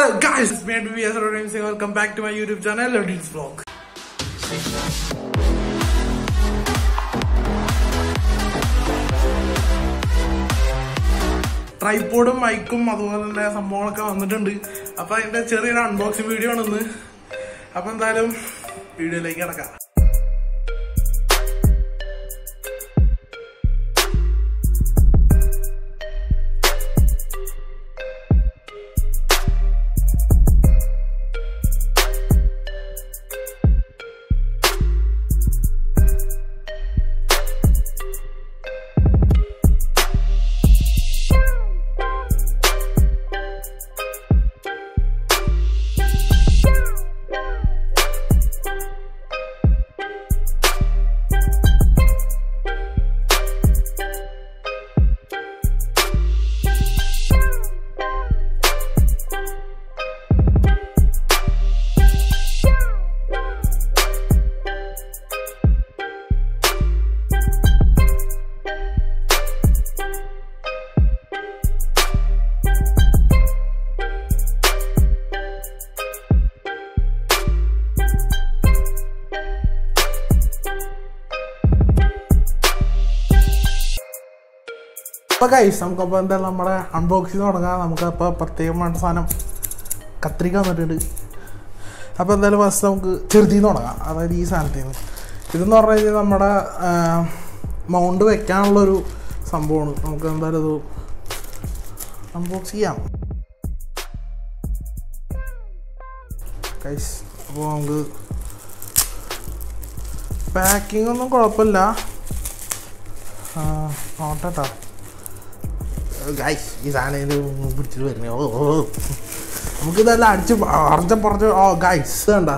guys, it's me and BBS Rodin saying welcome back to my YouTube channel, Rodin's Vlog. ട്രൈപ്പോഡും മൈക്കും അതുപോലെ തന്നെ സംഭവങ്ങളൊക്കെ വന്നിട്ടുണ്ട് അപ്പൊ അതിന്റെ ചെറിയൊരു അൺബോക്സിംഗ് വീഡിയോ ആണെന്ന് അപ്പൊ എന്തായാലും വീഡിയോയിലേക്ക് കിടക്കാം അപ്പൊ ഗൈസ് നമുക്കപ്പോൾ എന്താ നമ്മുടെ അൺബോക്സിങ് തുടങ്ങാം നമുക്കപ്പോൾ പ്രത്യേകമായിട്ട് സാധനം കത്രിക വന്നിട്ടുണ്ട് അപ്പോൾ എന്തായാലും ഫസ്റ്റ് നമുക്ക് ചെറുതിന്ന് തുടങ്ങാം അതായത് ഈ സാധനത്തിൽ നിന്ന് ഇതെന്ന് പറഞ്ഞു കഴിഞ്ഞാൽ നമ്മുടെ മൗണ്ട് വെക്കാനുള്ളൊരു സംഭവമാണ് നമുക്ക് എന്തായാലും ഇത് അൺബോക്സ് ചെയ്യാം ഗൈസ് അപ്പോൾ നമുക്ക് പാക്കിംഗ് ഒന്നും കുഴപ്പമില്ല നോട്ടട്ടോ ഗൈസ് ഈ സാധനം പിടിച്ചിട്ട് വരുന്നേ ഓ ഓ നമുക്ക് ഇതെല്ലാം അടിച്ച് അറച്ച പുറച്ച് ഓ ഗൈസ് വേണ്ട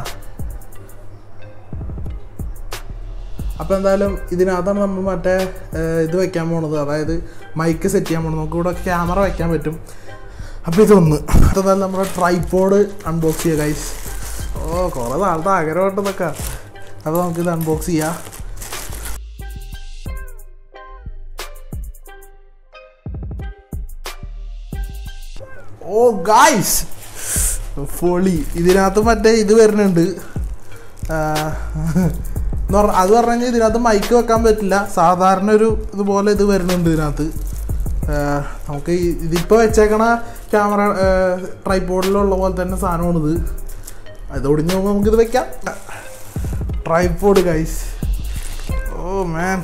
അപ്പോൾ എന്തായാലും ഇതിനകത്താണ് നമ്മൾ മറ്റേ ഏഹ്, ഇത് വെക്കാൻ പോണത് അതായത് മൈക്ക് സെറ്റ് ചെയ്യാൻ പോണത് നമുക്ക് ഇവിടെ ക്യാമറ വെക്കാൻ പറ്റും അപ്പോൾ ഇതൊന്ന് അപ്പോൾ എന്തായാലും നമ്മുടെ ട്രൈപ്പോഡ് അൺബോക്സ് ചെയ്യുക ഗൈസ് ഓ കുറേ നാളത്തെ ആഗ്രഹമുണ്ടെന്നൊക്കെ അപ്പോൾ നമുക്കിത് അൺബോക്സ് ചെയ്യാം ഓ ഗായ്സ് പൊളി ഇതിനകത്ത് മറ്റേ ഇത് വരുന്നുണ്ട് ആ, എന്ന് പറഞ്ഞ അത് പറഞ്ഞു കഴിഞ്ഞാൽ ഇതിനകത്ത് മൈക്ക് വെക്കാൻ പറ്റില്ല സാധാരണ ഒരു ഇതുപോലെ ഇത് വരുന്നുണ്ട് ഇതിനകത്ത് ആ, നമുക്ക് ഈ- ഇതിപ്പോൾ വെച്ചേക്കണ ക്യാമറ ട്രൈപ്പോഡിലുള്ള പോലെ തന്നെ സാധനമാണിത് അത് ഒടിഞ്ഞു പോകുമ്പോൾ നമുക്കിത് വെക്കാം tripod guys oh man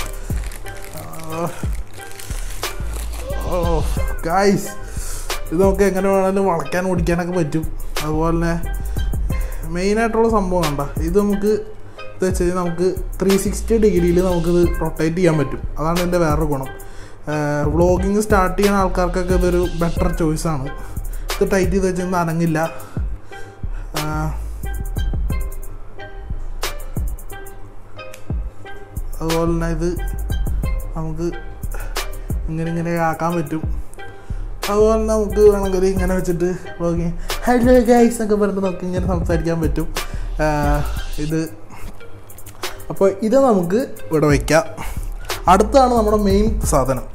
oh guys ഇത് നമുക്ക് എങ്ങനെ വേണമെങ്കിലും വളയ്ക്കാൻ ഓടിക്കാനൊക്കെ പറ്റും അതുപോലെ തന്നെ മെയിനായിട്ടുള്ള സംഭവം കണ്ട ഇത് നമുക്ക് ഇത് വെച്ച് കഴിഞ്ഞാൽ നമുക്ക് ത്രീ സിക്സ്റ്റി ഡിഗ്രിയിൽ നമുക്കിത് റൊട്ടേറ്റ് ചെയ്യാൻ പറ്റും അതാണ് ഇതിൻ്റെ വേറൊരു ഗുണം വ്ളോഗിങ് സ്റ്റാർട്ട് ചെയ്യുന്ന ആൾക്കാർക്കൊക്കെ ഇതൊരു ബെറ്റർ ചോയ്സാണ് ഇത് ടൈറ്റ് ചെയ്ത് വെച്ചാൽ അനങ്ങില്ല ആ, അതുപോലെ തന്നെ ഇത് നമുക്ക് ഇങ്ങനെ ഇങ്ങനെ ആക്കാൻ പറ്റും അതുപോലെ തന്നെ നമുക്ക് വേണമെങ്കിൽ ഇങ്ങനെ വെച്ചിട്ട് വ്ളോഗിങ് ഹലോ ഗൈസ് എന്നൊക്കെ പറഞ്ഞിട്ട് നമുക്ക് ഇങ്ങനെ സംസാരിക്കാൻ പറ്റും ആ, ഇത് അപ്പോൾ ഇത് നമുക്ക് ഇവിടെ വയ്ക്കാം അടുത്താണ് നമ്മുടെ മെയിൻ സാധനം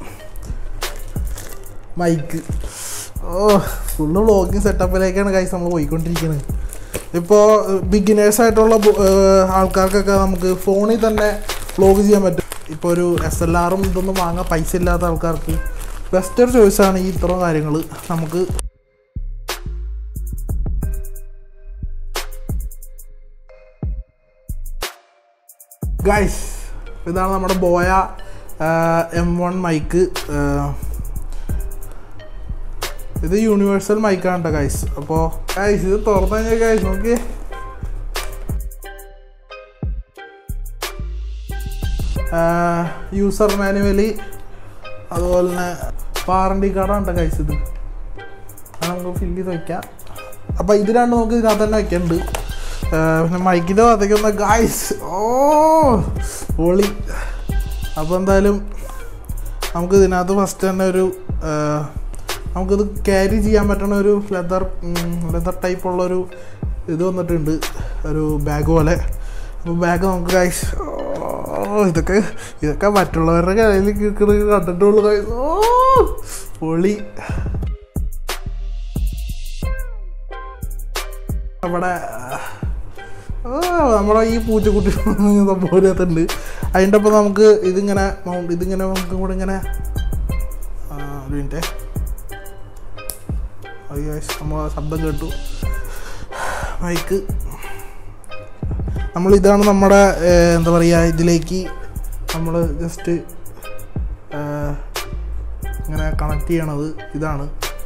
മൈക്ക് ഓ ഫുള്ള് വ്ളോഗിങ് സെറ്റപ്പിലേക്കാണ് ഗൈസ് നമ്മൾ പോയിക്കൊണ്ടിരിക്കുന്നത് ഇപ്പോൾ ബിഗിനേഴ്സ് ആയിട്ടുള്ള ബു- ഏർ ആൾക്കാർക്കൊക്കെ നമുക്ക് ഫോണിൽ തന്നെ വ്ളോഗ് ചെയ്യാൻ പറ്റും ഇപ്പോൾ ഒരു എസ് എൽ ആറും ഇതൊന്നും വാങ്ങാൻ പൈസ ഇല്ലാത്ത ആൾക്കാർക്ക് ബെസ്റ്റ് ഒരു ചോയ്സാണ് ഈ ഇത്രയും കാര്യങ്ങൾ നമുക്ക് ഗൈസ് ഇതാണ് നമ്മുടെ ബോയ എം വൺ മൈക്ക് ഇത് യൂണിവേഴ്സൽ മൈക്കാണ് കേട്ടോ ഗൈസ് അപ്പോൾ ഗൈസ് ഇത് തുറന്നു കഴിഞ്ഞാൽ ഗൈസ് നോക്കി യൂസർ മാനുവലി അതുപോലെ തന്നെ വാറണ്ടി കാർഡാണ് കേട്ടോ ഗൈസ് ഇത് അത് നമുക്ക് ഫില്ല് ചെയ്ത് വയ്ക്കാം അപ്പോൾ ഇത് രണ്ടും നമുക്ക് ഇതിനകത്ത് തന്നെ വെക്കുന്നുണ്ട് ആ, പിന്നെ മൈക്കിൻ്റെ ഭാഗത്തേക്ക് ഒന്ന് ഗായ്സ് ഓ പൊളി അപ്പോൾ എന്തായാലും നമുക്ക് ഇതിനകത്ത് ഫസ്റ്റ് തന്നെ ഒരു ആ, നമുക്കിത് ക്യാരി ചെയ്യാൻ പറ്റുന്ന ഒരു ലെതർ ലെതർ ടൈപ്പുള്ള ഒരു ഇത് വന്നിട്ടുണ്ട് ഒരു ബാഗ് പോലെ അപ്പോൾ ബാഗ് നമുക്ക് ഗൈസ് ഓ ഇതൊക്കെ ഇതൊക്കെ മറ്റുള്ളവരുടെ കയ്യിൽ കിടക്കുന്നത് കണ്ടിട്ടുള്ളൂ ഗൈസ് ഓ പൊളി നമ്മുടെ ആ, നമ്മുടെ ഈ പൂച്ചക്കുട്ടി സംഭവത്തിനകത്തുണ്ട് അതിൻ്റെ ഒപ്പം നമുക്ക് ഇതിങ്ങനെ മൗണ്ട് ഇതിങ്ങനെ നമുക്ക് കൂടെ ഇങ്ങനെ ആ, ഒരു മിനിറ്റ് അയ്യോ നമ്മൾ ശബ്ദം കേട്ടു മൈക്ക് നമ്മൾ ഇതാണ് നമ്മുടെ ഏഹ്, എന്താ പറയുക ഇതിലേക്ക് നമ്മൾ ജസ്റ്റ് ഇങ്ങനെ കണക്ട് ചെയ്യണത് ഇതാണ്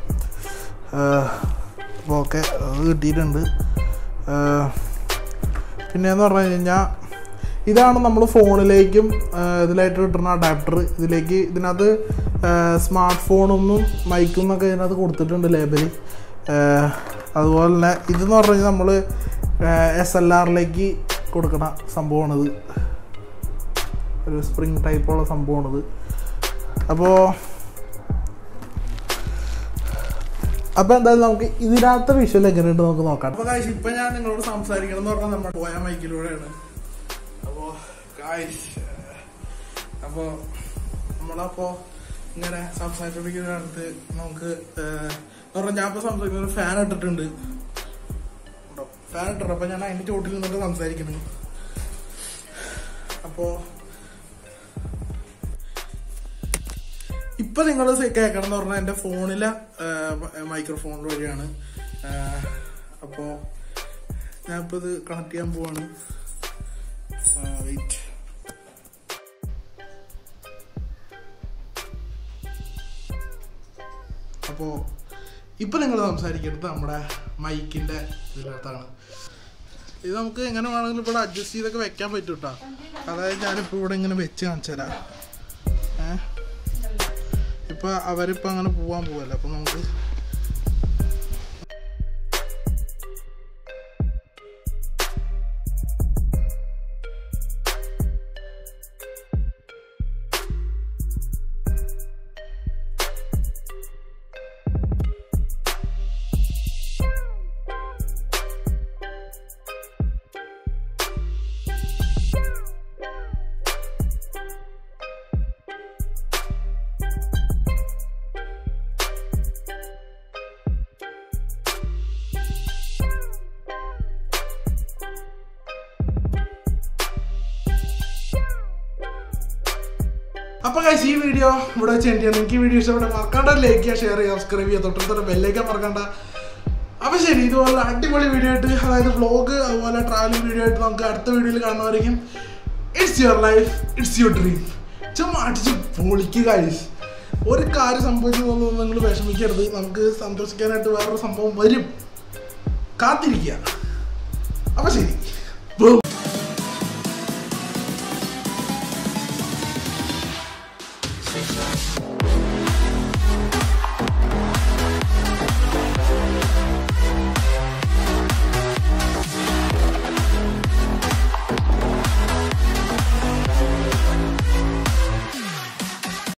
അപ്പോൾ ഓക്കെ അത് കിട്ടിയിട്ടുണ്ട് ഏഹ്, പിന്നെയെന്ന് പറഞ്ഞു കഴിഞ്ഞാൽ ഇതാണ് നമ്മൾ ഫോണിലേക്കും ഏഹ്, ഇതിലായിട്ട് കിട്ടുന്ന അഡാപ്റ്റർ ഇതിലേക്ക് ഇതിനകത്ത് സ്മാർട്ട് ഫോണൊന്നും മൈക്കും എന്നൊക്കെ ഇതിനകത്ത് കൊടുത്തിട്ടുണ്ട് ലേബൽ അതുപോലെ തന്നെ ഇതെന്ന് പറഞ്ഞു കഴിഞ്ഞാൽ നമ്മൾ എസ് എൽ ആറിലേക്ക് കൊടുക്കണ സംഭവമാണിത് ഒരു സ്പ്രിങ് ടൈപ്പുള്ള സംഭവമാണിത് അപ്പോൾ അപ്പോൾ എന്തായാലും നമുക്ക് ഇതിനകത്തെ വിഷ്വൽ എങ്ങനെയുണ്ട് നമുക്ക് നോക്കാം അപ്പോൾ കാശ് ഇപ്പം ഞാൻ നിങ്ങളോട് സംസാരിക്കണം എന്ന് പറഞ്ഞാൽ നമ്മൾ പോയ മൈക്കിലൂടെയാണ് അപ്പോൾ കാശ് അപ്പോൾ നമ്മളപ്പോൾ ഇങ്ങനെ സംസാരിച്ചുകൊണ്ടിരിക്കുന്ന കാലത്ത് നമുക്ക് ഏഹ്, എന്ന് പറഞ്ഞാൽ ഞാൻ ഇപ്പോൾ സംസാരിക്കുന്ന ഒരു ഫാൻ ഇട്ടിട്ടുണ്ട് ഫാൻ ഇട്ടിട്ടുണ്ട് അപ്പോൾ ഞാൻ അതിൻ്റെ ചോട്ടിൽ നിന്നിട്ട് സംസാരിക്കുന്നു അപ്പോൾ ഇപ്പൊ നിങ്ങൾ കേൾക്കണം എന്ന് പറഞ്ഞാൽ എൻ്റെ ഫോണിലെ മൈക്രോഫോൺ വഴിയാണ് അപ്പോൾ ഞാനിപ്പോൾ ഇത് കണക്ട് ചെയ്യാൻ പോവാണ് വെയിറ്റ് അപ്പോൾ ഇപ്പം നിങ്ങൾ സംസാരിക്കുന്നത് നമ്മുടെ മൈക്കിൻ്റെ ഇതിനകത്താണ് ഇത് നമുക്ക് എങ്ങനെ വേണമെങ്കിലും ഇവിടെ അഡ്ജസ്റ്റ് ചെയ്തൊക്കെ വെക്കാൻ പറ്റും കേട്ടോ അതായത് ഞാനിപ്പോൾ ഇവിടെ ഇങ്ങനെ വെച്ച് കാണിച്ചു തരാം ഏഹ് ഇപ്പൊ അവരിപ്പോ അങ്ങനെ പോവാൻ പോവല്ലേ അപ്പൊ നമുക്ക് അപ്പൊ കഴിച്ച് ഈ വീഡിയോ ഇവിടെ വെച്ച് എൻഡ് ചെയ്യാം നിങ്ങൾക്ക് ഈ വീഡിയോ ഇഷ്ടപ്പെട്ട മറക്കാണ്ട ലൈക്ക് ചെയ്യുക ഷെയർ ചെയ്യുക സബ്സ്ക്രൈബ് ചെയ്യുക തൊട്ടടുത്തോടെ ബെല്ലേക്കാൻ മറക്കണ്ട അപ്പൊ ശരി ഇതുപോലെ അടിപൊളി വീഡിയോ ആയിട്ട് അതായത് വ്ളോഗ് അതുപോലെ ട്രാവലിംഗ് വീഡിയോ ആയിട്ട് നമുക്ക് അടുത്ത വീഡിയോയിൽ കാണുന്നവരേക്കും it's your life it's your dream ചുമ്മാ അടിച്ച് പൊളിക്കുക guys. ഒരു കാര്യം സംഭവിച്ചു തോന്നുന്നു നിങ്ങൾ വിഷമിക്കരുത് നമുക്ക് സന്തോഷിക്കാനായിട്ട് വേറൊരു സംഭവം വരും കാത്തിരിക്കുക അപ്പൊ ശരി Boom.